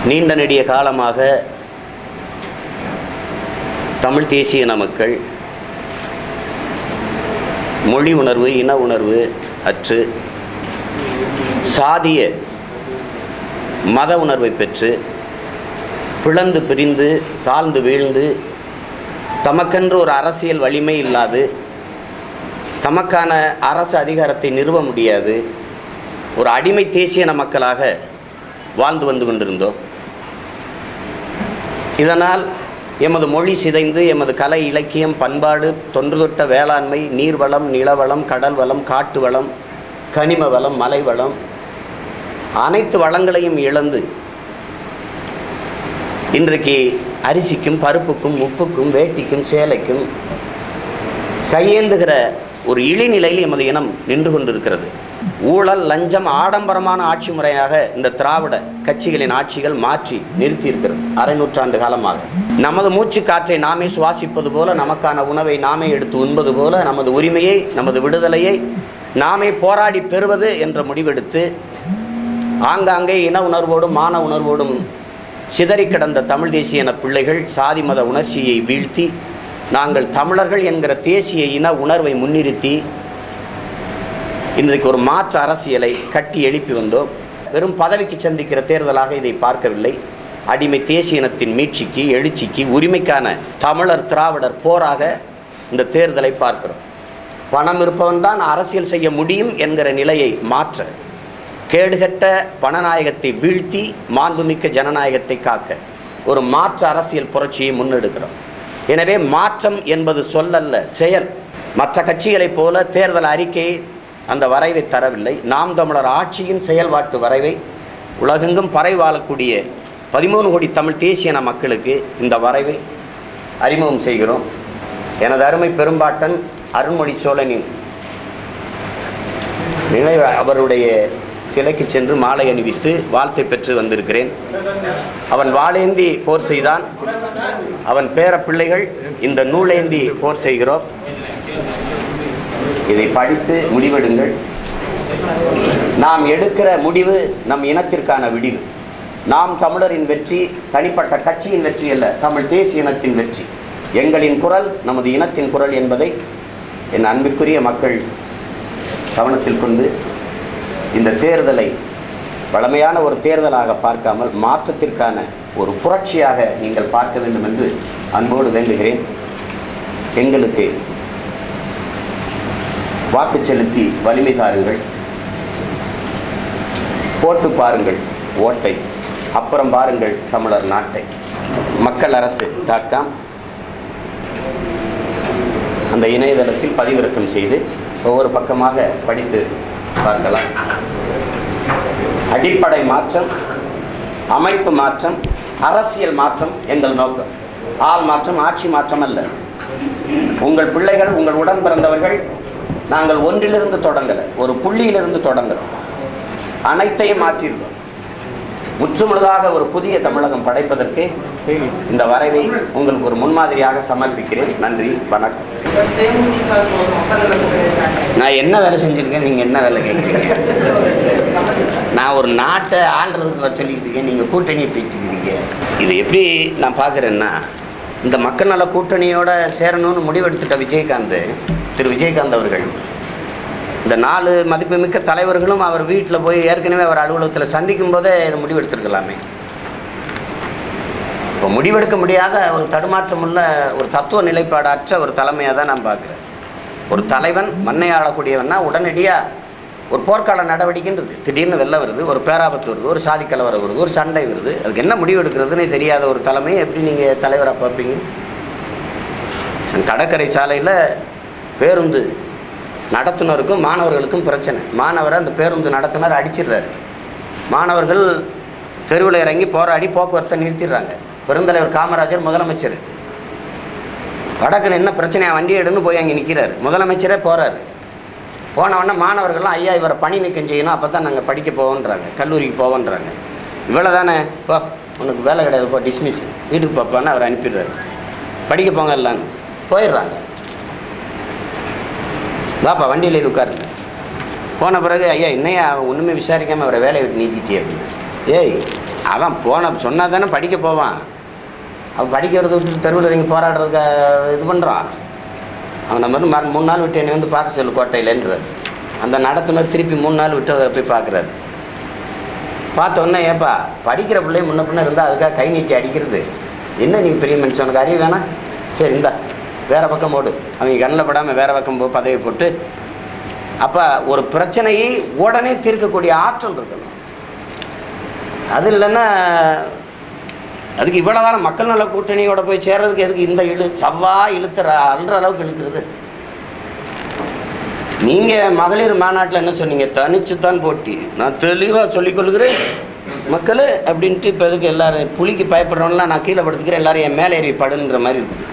நீண்ட நெடிய காலமாக தமிழ் தேசிய இன மக்கள் மொழி உணர்வு இன உணர்வு அற்று சாதிய மத உணர்வை பெற்று பிளந்து பிரிந்து தாழ்ந்து வீழ்ந்து தமக்கென்று ஒரு அரசியல் வலிமை இல்லாது தமக்கான அரசு அதிகாரத்தை நிறுவ முடியாது ஒரு அடிமை தேசியன மக்களாக வாழ்ந்து வந்து கொண்டிருந்தோம் இதனால் எமது மொழி சிதைந்து எமது கலை இலக்கியம் பண்பாடு தொன்று தொட்ட வேளாண்மை நீர்வளம் நிலவளம் கடல் வளம் காட்டு வளம் கனிம வளம் மலை வளம் அனைத்து வளங்களையும் இழந்து இன்றைக்கு அரிசிக்கும் பருப்புக்கும் உப்புக்கும் வேட்டிக்கும் சேலைக்கும் கையேந்துகிற ஒரு இழிநிலையில் எமது இனம் நின்று கொண்டிருக்கிறது ஊழல் லஞ்சம் ஆடம்பரமான ஆட்சி முறையாக இந்த திராவிட கட்சிகளின் ஆட்சிகள் மாற்றி நிறுத்தியிருக்கிறது அரை நூற்றாண்டு காலமாக நமது மூச்சு காற்றை நாமே சுவாசிப்பது போல நமக்கான உணவை நாமே எடுத்து உண்பது போல நமது உரிமையை நமது விடுதலையை நாமே போராடி பெறுவது என்ற முடிவெடுத்து ஆங்காங்கே இன உணர்வோடும் மான உணர்வோடும் சிதறி கிடந்த தமிழ் தேசிய இன பிள்ளைகள் சாதி மத உணர்ச்சியை வீழ்த்தி நாங்கள் தமிழர்கள் என்கிற தேசிய இன உணர்வை முன்னிறுத்தி இன்றைக்கு ஒரு மாற்று அரசியலை கட்டி எழுப்பி வந்தோம் வெறும் பதவிக்கு சந்திக்கிற தேர்தலாக இதை பார்க்கவில்லை அடிமை தேசிய இனத்தின் மீட்சிக்கு எழுச்சிக்கு உரிமைக்கான தமிழர் திராவிடர் போராக இந்த தேர்தலை பார்க்கிறோம் பணம் இருப்பவன் தான் அரசியல் செய்ய முடியும் என்கிற நிலையை மாற்ற கேடுகட்ட பணநாயகத்தை வீழ்த்தி மாண்புமிக்க ஜனநாயகத்தை காக்க ஒரு மாற்று அரசியல் புரட்சியை முன்னெடுக்கிறோம் எனவே மாற்றம் என்பது சொல்லல்ல செயல் மற்ற கட்சிகளைப் போல தேர்தல் அறிக்கையை அந்த வரைவை தரவில்லை நாம் தமிழர் ஆட்சியின் செயல்பாட்டு வரைவை உலகெங்கும் பறை வாழக்கூடிய பதிமூணு கோடி தமிழ் தேசிய இன மக்களுக்கு இந்த வரைவை அறிமுகம் செய்கிறோம் எனது அருமை பெரும்பாட்டன் அருண்மொழி சோழனின் நினைவு அவருடைய சிலைக்கு சென்று மாலை அணிவித்து வாழ்த்தை பெற்று வந்திருக்கிறேன் அவன் வாளேந்தி போர் செய்தான் அவன் பேர பிள்ளைகள் இந்த நூலேந்தி போர் செய்கிறோம் இதை படித்து முடிவெடுங்கள் நாம் எடுக்கிற முடிவு நம் இனத்திற்கான விடிவு நாம் தமிழரின் வெற்றி தனிப்பட்ட கட்சியின் வெற்றி அல்ல தமிழ் தேசிய இனத்தின் வெற்றி எங்களின் குரல் நமது இனத்தின் குரல் என்பதை என் அன்பிற்குரிய மக்கள் கவனத்தில் கொண்டு இந்த தேர்தலை வளமையான ஒரு தேர்தலாக பார்க்காமல் மாற்றத்திற்கான ஒரு புரட்சியாக நீங்கள் பார்க்க வேண்டும் என்று அன்போடு வேண்டுகிறேன் எங்களுக்கு வாக்கு செலுத்தி வலிமை தாருங்கள் போட்டு பாருங்கள் ஓட்டை அப்புறம் பாருங்கள் தமிழர் நாட்டை மக்கள் அரசு டாட் காம் அந்த இணையதளத்தில் பதிவிறக்கம் செய்து ஒவ்வொரு பக்கமாக படித்து பார்க்கலாம் அடிப்படை மாற்றம் அமைப்பு மாற்றம் அரசியல் மாற்றம் எங்கள் நோக்கம் ஆள் மாற்றம் ஆட்சி மாற்றம் அல்ல உங்கள் பிள்ளைகள் உங்கள் உடன் பிறந்தவர்கள் நாங்கள் ஒன்றிலிருந்து தொடங்கலை ஒரு புள்ளியிலிருந்து தொடங்குறோம் அனைத்தையும் மாற்றியிருக்கோம் முற்றுமுழுதாக ஒரு புதிய தமிழகம் படைப்பதற்கு இந்த வரைவை உங்களுக்கு ஒரு முன்மாதிரியாக சமர்ப்பிக்கிறேன் நன்றி வணக்கம் தேமுதிக ஒரு மக்கள் நலத்துறை நான் என்ன வேலை செஞ்சுருக்கேன் நீங்கள் என்ன வேலை கேட்குறீங்க நான் ஒரு நாட்டை ஆள்றதுக்கு வர சொல்லிக்கிட்டு இருக்கேன் நீங்கள் கூட்டணியை பேசிக்கிறீங்க இது எப்படி நான் பார்க்குறேன்னா இந்த மக்கள் நல கூட்டணியோட சேரணும்னு முடிவெடுத்துட்ட விஜயகாந்த் திரு விஜயகாந்த் அவர்கள் இந்த நாலு மதிப்புமிக்க தலைவர்களும் அவர் வீட்டில் போய் ஏற்கனவே அவர் அலுவலகத்தில் சந்திக்கும் போதே இதை முடிவெடுத்திருக்கலாமே இப்போ முடிவெடுக்க முடியாத ஒரு தடுமாற்றமுள்ள ஒரு தத்துவ நிலைப்பாடற்ற ஒரு தலைமையாக தான் நான் பார்க்குறேன் ஒரு தலைவன் மண்ணை ஆளக்கூடியவன்னா உடனடியாக ஒரு போர்க்கால நடவடிக்கைன்னு இருக்குது திடீர்னு வெள்ள வருது ஒரு பேராபத்து வருது ஒரு சாதி கலவரம் வருது ஒரு சண்டை வருது அதுக்கு என்ன முடிவு எடுக்கிறதுனே தெரியாத ஒரு தலைமையை எப்படி நீங்கள் தலைவராக பார்ப்பீங்க கடற்கரை சாலையில் பேருந்து நடத்துனருக்கும் மாணவர்களுக்கும் பிரச்சனை மாணவரை அந்த பேருந்து நடத்துனர் அடிச்சிடுறாரு மாணவர்கள் தெருவில் இறங்கி போராடி போக்குவரத்தை நிறுத்திடுறாங்க பெருந்தலைவர் காமராஜர் முதலமைச்சர் வடக்குன்னு என்ன பிரச்சனையா வண்டி எடுன்னு போய் அங்கே நிற்கிறாரு முதலமைச்சரே போகிறாரு போனவொடனே மாணவர்கள்லாம் ஐயா இவரை பணி நீக்கம் செய்யணும் அப்போ தான் நாங்கள் படிக்க போவோன்றாங்க கல்லூரிக்கு போவோன்றாங்க இவ்வளோ தானே போ உனக்கு வேலை கிடையாது போ டிஸ்மிஸ் வீட்டுக்கு போப்பான்னு அவர் அனுப்பிடுறாரு படிக்க போங்க எல்லான்னு போயிடுறாங்க வாப்பா வண்டியில் ஏறி உட்காருங்க போன பிறகு ஐயா என்னையா அவன் ஒன்றுமே விசாரிக்காமல் அவரை வேலையை விட்டு நீக்கிட்டே அப்படின்னு ஏய் அவன் போன சொன்னா தானே படிக்க போவான் அவன் படிக்கிறத விட்டு தெருவில் இறங்கி போராடுறதுக்கு அஹ், இது பண்ணுறான் அவன் நம்ம வந்து மறு மூணு நாள் விட்டு என்னை வந்து பார்க்க சொல்லு கோட்டையிலன்றார் அந்த நடத்துனர் திருப்பி மூணு நாள் விட்டு அவரை போய் பார்க்குறாரு பார்த்த உடனே ஏப்பா படிக்கிற பிள்ளைய முன்ன பின்ன இருந்தால் அதுக்காக கை நீட்டி அடிக்கிறது என்ன நீ பெரிய மனுஷன் உனக்கு அறிவு வேணாம் சரி இந்தா வேற பக்கம் போடு அவங்க கண்ணில் படாமல் வேற பக்கம் போ பதவி போட்டு அப்போ ஒரு பிரச்சனையை உடனே தீர்க்கக்கூடிய ஆற்றல் இருக்கணும் அது இல்லைன்னா அதுக்கு இவ்வளோ காலம் மக்கள் நல கூட்டணியோட போய் சேர்றதுக்கு எதுக்கு இந்த இழு சவ்வா இழுத்துற அல்ற அளவுக்கு இழுக்கிறது நீங்கள் மகளிர் மாநாட்டில் என்ன சொன்னீங்க தனிச்சு தான் போட்டி நான் தெளிவாக சொல்லிக் கொள்கிறேன் மக்களே அப்படின்ட்டு இப்போ எதுக்கு எல்லாரும் புலிக்கு பயப்படுறவங்களாம் நான் கீழே படுத்துக்கிறேன் எல்லாரும் என் மேலே ஏறி படுன்ற மாதிரி இருக்குது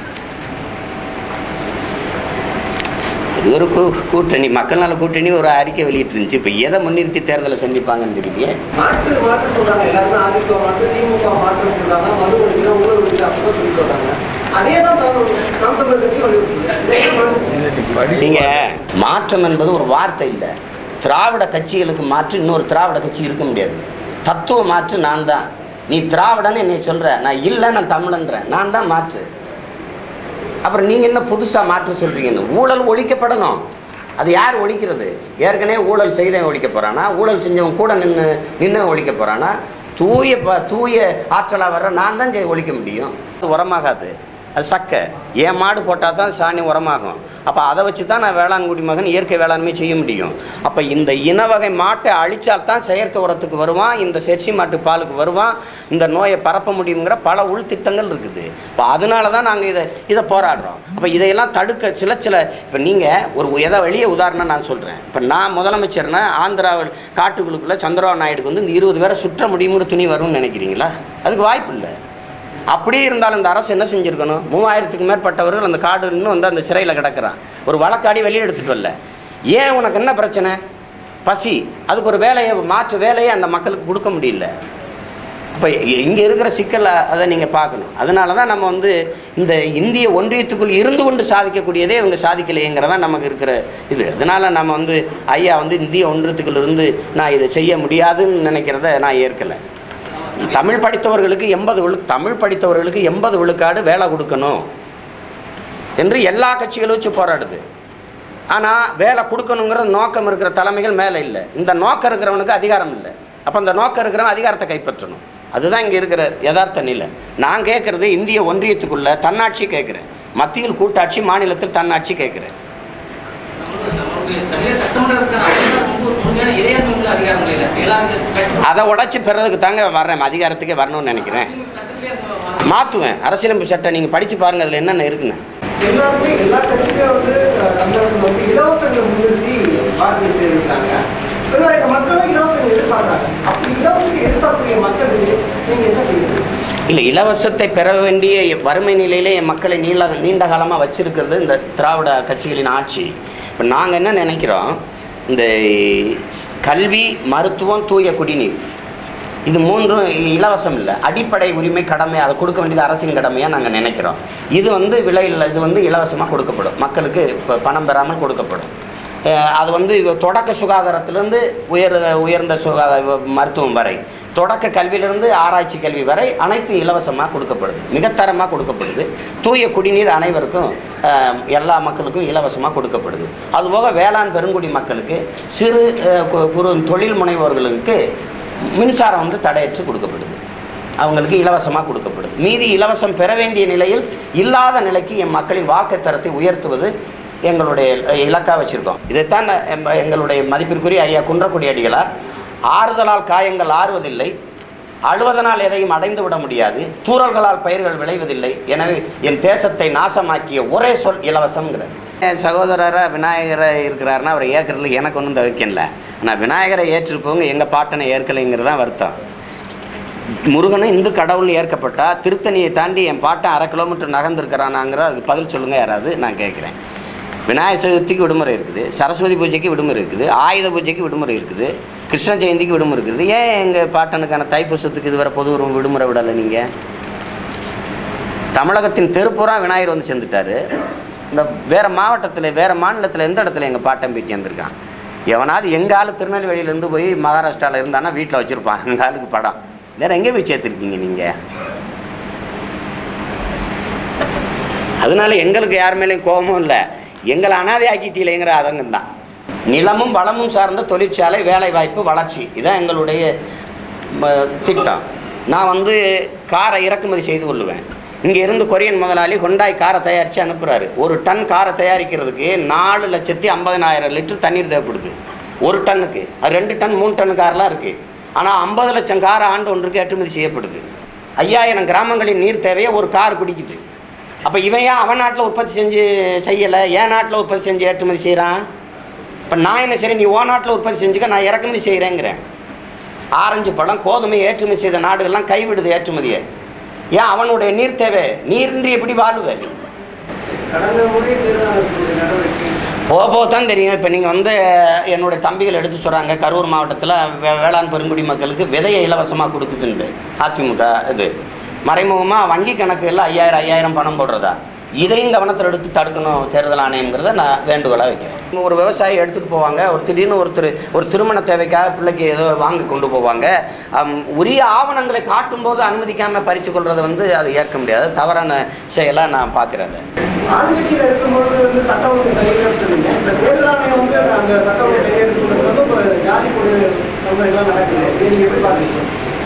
இது ஒரு கூ- கூட்டணி மக்கள் நல கூட்டணி ஒரு அறிக்கை வெளியிட்டு இருந்துச்சு இப்போ எதை முன்னிறுத்தி தேர்தலை சந்திப்பாங்கன்னு தெரியலையே மாற்று மாற்று சொல்றாங்க எல்லாருமே அதிமுக மாற்று திமுக மாற்று சொல்றாங்க மது ஒழிக்கலாம் ஊழல் ஒழிக்கலாம் அப்படின்னு சொல்லி சொல்றாங்க அதே தான் நாம் தமிழர் கட்சி வலியுறுத்துது நீங்கள் மாற்றம் என்பது ஒரு வார்த்தை இல்லை திராவிட கட்சிகளுக்கு மாற்று இன்னொரு திராவிட கட்சி இருக்க முடியாது தத்துவ மாற்று நான் தான் நீ திராவிடன்னு என்னை சொல்கிற நான் இல்லை நான் தமிழன்றேன் நான் தான் மாற்று அப்புறம் நீங்கள் என்ன புதுசாக மாற்று சொல்கிறீங்கன்னு ஊழல் ஒழிக்கப்படணும் அது யார் ஒழிக்கிறது ஏற்கனவே ஊழல் செய்தவன் ஒழிக்க போகிறானா ஊழல் செஞ்சவன் கூட நின்று நின்று ஒழிக்க போகிறானா தூய ப தூய ஆற்றலாக வர்ற நான் தான் செய் ஒழிக்க முடியும் அது உரமாகாது அது சக்கை என் மாடு போட்டால் தான் சாணி உரமாகும் அப்போ அதை வச்சு தான் நான் வேளாண்குடி மகன் இயற்கை வேளாண்மை செய்ய முடியும் அப்போ இந்த இன வகை மாட்டை அழிச்சால் தான் செயற்கை உரத்துக்கு வருவான் இந்த செர்சி மாட்டு பாலுக்கு வருவான் இந்த நோயை பரப்ப முடியுங்கிற பல உள்திட்டங்கள் இருக்குது இப்போ அதனால தான் நாங்கள் இதை இதை போராடுறோம் அப்போ இதையெல்லாம் தடுக்க சில சில இப்போ நீங்கள் ஒரு எதை வெளிய உதாரணம் நான் சொல்கிறேன் இப்போ நான் முதலமைச்சர்னா ஆந்திராவில் காட்டுக்குழுக்குள்ளே சந்திரபாபு நாயுடுக்கு வந்து இந்த இருபது பேரை சுற்ற முடியுங்கிற துணி வரும்னு நினைக்கிறீங்களா அதுக்கு வாய்ப்பு இல்லை அப்படியே இருந்தாலும் இந்த அரசு என்ன செஞ்சுருக்கணும் மூவாயிரத்துக்கு மேற்பட்டவர்கள் அந்த காடு இன்னும் வந்து அந்த சிறையில் கிடக்கிறான் ஒரு வழக்காடி வெளியே எடுத்துட்டு வரல ஏன் உனக்கு என்ன பிரச்சனை பசி அதுக்கு ஒரு வேலையை மாற்று வேலையை அந்த மக்களுக்கு கொடுக்க முடியல அப்போ இங்கே இருக்கிற சிக்கலை அதை நீங்கள் பார்க்கணும் அதனால தான் நம்ம வந்து இந்த இந்திய ஒன்றியத்துக்குள் இருந்து கொண்டு சாதிக்கக்கூடியதே இவங்க சாதிக்கலையேங்கிறதான் நமக்கு இருக்கிற இது அதனால் நம்ம வந்து ஐயா வந்து இந்திய ஒன்றியத்துக்குள் இருந்து நான் இதை செய்ய முடியாதுன்னு நினைக்கிறத நான் ஏற்கலை தமிழ் படித்தவர்களுக்கு எண்பது விழு தமிழ் படித்தவர்களுக்கு எண்பது விழுக்காடு வேலை கொடுக்கணும் என்று எல்லா கட்சிகளும் வச்சு போராடுது ஆனால் வேலை கொடுக்கணுங்கிற நோக்கம் இருக்கிற தலைமைகள் மேலே இல்லை இந்த நோக்கம் இருக்கிறவனுக்கு அதிகாரம் இல்லை அப்போ அந்த நோக்கம் இருக்கிறவன் அதிகாரத்தை கைப்பற்றணும் அதுதான் இங்கே இருக்கிற யதார்த்த நிலை நான் கேட்குறது இந்திய ஒன்றியத்துக்குள்ள தன்னாட்சி கேட்குறேன் மத்தியில் கூட்டாட்சி மாநிலத்தில் தன்னாட்சி கேட்குறேன் நம்மளுடைய தமிழக சட்டமன்றத்துக்கான அதிகாரம் வந்து ஒரு முழுமையான இறையாண்மை உள்ள அதிகாரம் இல்லை வேளாண் அதை உடச்சி பெறதுக்கு தாங்க வர்றேன் அதிகாரத்துக்கே வரணும்னு நினைக்கிறேன் சட்டத்திலே அந்த மாற்றுவேன் அரசியலமைப்பு சட்டம் நீங்கள் படித்து பாருங்கள் அதில் என்னென்ன இருக்குன்னு எல்லாருமே எல்லா கட்சியுமே வந்து அஹ், தமிழகத்துல வந்து இலவசங்களை முன்னிறுத்தி வாக்கு செய்திருக்காங்க விவசாய மக்களும் இலவசங்கள் எதிர்பார்க்குறாங்க அப்படி இலவசத்தை எதிர்பார்க்கக்கூடிய மக்களுக்கு நீங்க என்ன செய்யுங்க இல்லை இலவசத்தை பெற வேண்டிய வறுமை நிலையிலே என் மக்களை நீண்ட நீண்ட காலமாக வச்சிருக்கிறது இந்த திராவிட கட்சிகளின் ஆட்சி இப்போ நாங்கள் என்ன நினைக்கிறோம் இந்த கல்வி மருத்துவம் தூய குடிநீர் இது மூன்றும் இலவசம் இல்லை அடிப்படை உரிமை கடமை அதை கொடுக்க வேண்டியது அரசின் கடமையாக நாங்கள் நினைக்கிறோம் இது வந்து விலை இல்லை இது வந்து இலவசமாக கொடுக்கப்படும் மக்களுக்கு இப்போ பணம் பெறாமல் கொடுக்கப்படும் அஹ் அது வந்து இவ- தொடக்க சுகாதாரத்திலிருந்து உயர் உயர்ந்த சுகாதார மருத்துவம் வரை தொடக்க கல்வியிலிருந்து ஆராய்ச்சி கல்வி வரை அனைத்து இலவசமாக கொடுக்கப்படுது மிகத்தரமாக கொடுக்கப்படுது தூய குடிநீர் அனைவருக்கும் அஹ், எல்லா மக்களுக்கும் இலவசமாக கொடுக்கப்படுது அதுபோக வேளாண் பெருங்குடி மக்களுக்கு சிறு அஹ், கு- குறு தொழில் முனைவோர்களுக்கு மின்சாரம் வந்து தடையற்று கொடுக்கப்படுது அவங்களுக்கு இலவசமாக கொடுக்கப்படுது மீதி இலவசம் பெற வேண்டிய நிலையில் இல்லாத நிலைக்கு என் மக்களின் வாக்குத்தரத்தை உயர்த்துவது எங்களுடைய இலக்காக வச்சுருக்கோம் இதைத்தான் எம்ப- எங்களுடைய மதிப்பிற்குரிய ஐயா குன்றக்குடி அடிகளார் ஆறுதலால் காயங்கள் ஆறுவதில்லை அழுவதனால் எதையும் அடைந்து விட முடியாது தூறல்களால் பயிர்கள் விளைவதில்லை எனவே என் தேசத்தை நாசமாக்கிய ஒரே சொல் இலவசம்ங்கிறார் என் சகோதரராக விநாயகரை இருக்கிறாருன்னா அவர் ஏற்கறதுல எனக்கு ஒன்றும் தவிக்கல ஆனால் விநாயகரை ஏற்றிருப்பவங்க எங்கள் பாட்டனை ஏற்கலைங்கிறது தான் வருத்தம் முருகனும் இந்து கடவுள்னு ஏற்கப்பட்டா திருத்தணியை தாண்டி என் பாட்டன் அரை கிலோமீட்டர் நகர்ந்துருக்கிறானாங்கிற அதுக்கு பதில் சொல்லுங்கள் யாராவது நான் கேட்குறேன் விநாயகர் சதுர்த்திக்கு விடுமுறை இருக்குது சரஸ்வதி பூஜைக்கு விடுமுறை இருக்குது ஆயுத பூஜைக்கு விடுமுறை இருக்குது கிருஷ்ண ஜெயந்திக்கு விடுமுறை இருக்குது ஏன் எங்கள் பாட்டனுக்கான தைப்பூசத்துக்கு இதுவரை பொது ஒரு விடுமுறை விடலை நீங்கள் தமிழகத்தின் தெருப்புறா விநாயகர் வந்து சேர்ந்துட்டாரு இந்த வேறு மாவட்டத்தில் வேறு மாநிலத்தில் எந்த இடத்துல எங்கள் பாட்டன் போய் சேர்ந்துருக்கான் எவனாவது எங்கள் ஆள் திருநெல்வேலியிலேருந்து போய் மகாராஷ்டிராவில் இருந்தானா வீட்டில் வச்சுருப்பான் எங்கள் ஆளுக்கு படம் வேற எங்கே போய் சேர்த்துருக்கீங்க நீங்கள் அதனால எங்களுக்கு யார் மேலேயும் கோபமும் இல்லை எங்களை அனாதை ஆக்கிட்டீங்களேங்கிற அதங்கம் தான் நிலமும் வளமும் சார்ந்த தொழிற்சாலை வேலை வாய்ப்பு வளர்ச்சி இதான் எங்களுடைய ம, திட்டம் நான் வந்து காரை இறக்குமதி செய்து கொள்ளுவேன் இங்கே இருந்து கொரியன் முதலாளி ஹொண்டாய் காரை தயாரித்து அனுப்புகிறாரு ஒரு டன் காரை தயாரிக்கிறதுக்கு நாலு லட்சத்தி ஐம்பதனாயிரம் லிட்டர் தண்ணீர் தேவைப்படுது ஒரு டன்னுக்கு அது ரெண்டு டன் மூணு டன் கார்லாம் இருக்குது ஆனால் ஐம்பது லட்சம் கார் ஆண்டு ஒன்றுக்கு ஏற்றுமதி செய்யப்படுது ஐயாயிரம் கிராமங்களின் நீர் தேவையை ஒரு கார் குடிக்குது அப்போ இவன் ஏன் அவன் நாட்டில் உற்பத்தி செஞ்சு செய்யலை என் நாட்டில் உற்பத்தி செஞ்சு ஏற்றுமதி செய்கிறான் இப்போ நான் என்ன சரி நீ ஓ நாட்டில் உற்பத்தி செஞ்சுக்க நான் இறக்குமதி செய்கிறேங்கிறேன் ஆரஞ்சு பழம் கோதுமை ஏற்றுமதி செய்த நாடுகள்லாம் கைவிடுது ஏற்றுமதியை ஏன் அவனுடைய நீர் தேவை நீரின்றி எப்படி வாழுவ நீ கடந்த முறை தேர்தல் நடத்தக்கூடிய நடவடிக்கை போக போக தான் தெரியும் இப்போ நீங்கள் வந்து என்னுடைய தம்பிகள் எடுத்து சொல்கிறாங்க கரூர் மாவட்டத்தில் வே வேளாண் பெருங்குடி மக்களுக்கு விதையை இலவசமாக கொடுக்குதுன்ட்டு அதிமுக இது மறைமுகமாக வங்கி கணக்குகளில் ஐயாயிரம் ஐயாயிரம் பணம் போடுறதா இதையும் கவனத்தில் எடுத்து தடுக்கணும் தேர்தல் ஆணையம்ங்கிறத நான் வேண்டுகோளாக வைக்கிறேன் ஒரு விவசாயி எடுத்துகிட்டு போவாங்க ஒரு திடீர்னு ஒருத்தர் ஒரு திருமண தேவைக்காக பிள்ளைக்கு ஏதோ வாங்க கொண்டு போவாங்க அம், உரிய ஆவணங்களை காட்டும்போது அனுமதிக்காமல் பறித்து கொள்றதை வந்து அது ஏற்க முடியாது தவறான செயலாக நான் பார்க்குறேன் அதை ஆளுங்கட்சியில் இருக்கும்பொழுது வந்து சட்டம் ஒழுங்கு சரியில்லைன்னு சொன்னீங்க இந்த தேர்தல் ஆணையம் வந்து அந்த சட்டம் ஒழுங்கு கையெழுத்து வந்து ஒரு ஜாதி கொடு வன்முறைகள்லாம் நடக்குது இதை நீங்க எப்படி பார்க்குறீங்க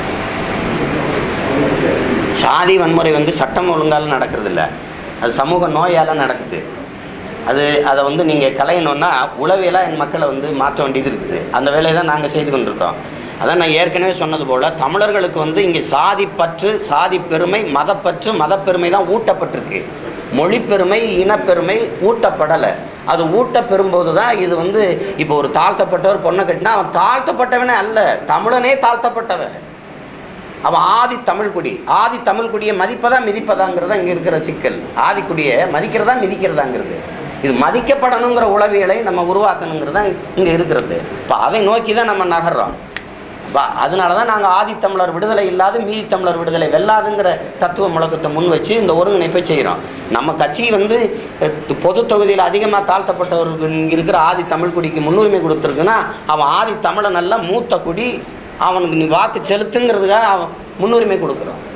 சாதி வன்முறை வந்து சட்டம் ஒழுங்கால நடக்கிறது இல்ல அது சமூக நோயால் நடக்குது அது அதை வந்து நீங்கள் களையணும்னா உளவியலாக என் மக்களை வந்து மாற்ற வேண்டியது இருக்குது அந்த வேலையை தான் நாங்கள் செய்து கொண்டிருக்கோம் அதான் நான் ஏற்கனவே சொன்னது போல் தமிழர்களுக்கு வந்து இங்கே சாதி பற்று சாதி பெருமை மதப்பற்று மதப்பெருமை தான் ஊட்டப்பட்டிருக்கு மொழி பெருமை இனப்பெருமை ஊட்டப்படலை அது ஊட்ட பெறும்போது தான் இது வந்து இப்போ ஒரு தாழ்த்தப்பட்டவர் பொண்ணை கட்டினா அவன் தாழ்த்தப்பட்டவனே அல்ல தமிழனே தாழ்த்தப்பட்டவன் அவன் ஆதி தமிழ்குடி ஆதி தமிழ்குடியை மதிப்பதா மிதிப்பதாங்கிறதா இங்கே இருக்கிற சிக்கல் ஆதிக்குடியை மதிக்கிறதா மிதிக்கிறதாங்கிறது இது மதிக்கப்படணுங்கிற உளவியலை நம்ம உருவாக்கணுங்கிறது தான் இங்கே இருக்கிறது இப்போ அதை நோக்கி தான் நம்ம நகர்றோம் அப்ப அதனால தான் நாங்கள் ஆதித்தமிழர் விடுதலை இல்லாத மீதி தமிழர் விடுதலை வெல்லாதுங்கிற தத்துவ முழக்கத்தை முன் வச்சு இந்த ஒருங்கிணைப்பை செய்கிறோம் நம்ம கட்சி வந்து அஹ், பொது தொகுதியில் அதிகமாக தாழ்த்தப்பட்டவருக்கு இங்க இருக்கிற ஆதி தமிழ் குடிக்கு முன்னுரிமை கொடுத்துருக்குன்னா அவன் ஆதி தமிழன் அல்ல மூத்த குடி அவனுக்கு நீ வாக்கு செலுத்துங்கிறதுக்காக அவன் முன்னுரிமை கொடுக்குறான்